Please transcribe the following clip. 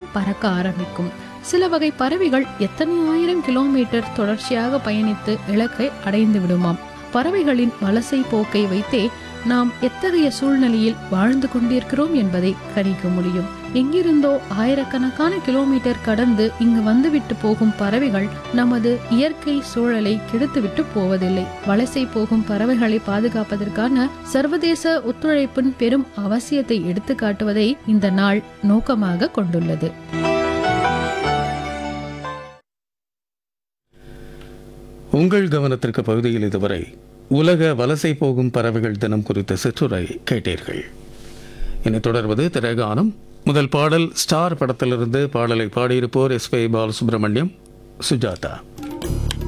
பறக்க ஆரம்பிக்கும் சில வகை பறவைகள் எத்தனை ஆயிரம் கிலோமீட்டர் தொடர்ச்சியாக பயணித்து இலக்கை அடைந்து விடுமாம் பறவைகளின் வலசை போக்கை வைத்தே நாம் எத்தகைய சூழ்நிலையில் வாழ்ந்து கொண்டிருக்கிறோம் என்பதை கணிக்க முடியும் எங்கிருந்தோ ஆயிரக்கணக்கான கிலோமீட்டர் கடந்து இங்கு வந்துவிட்டு போகும் பறவைகள் நமது இயற்கை சூழலை கெடுத்துவிட்டு போவதில்லை வலசை போகும் பறவைகளை பாதுகாப்பதற்கான சர்வதேச ஒத்துழைப்பின் பெரும் அவசியத்தை எடுத்து காட்டுவதை இந்த நாள் நோக்கமாக கொண்டுள்ளது உங்கள் கவனத்திற்கு பகுதியில் இதுவரை உலக வலசை போகும் பறவைகள் தினம் குறித்த சிற்றுரை கேட்டீர்கள் இனி தொடர்வது திரைகானம் முதல் பாடல் ஸ்டார் படத்திலிருந்து பாடலை பாடியிருப்போர் எஸ் பி பாலசுப்ரமணியம் சுஜாதா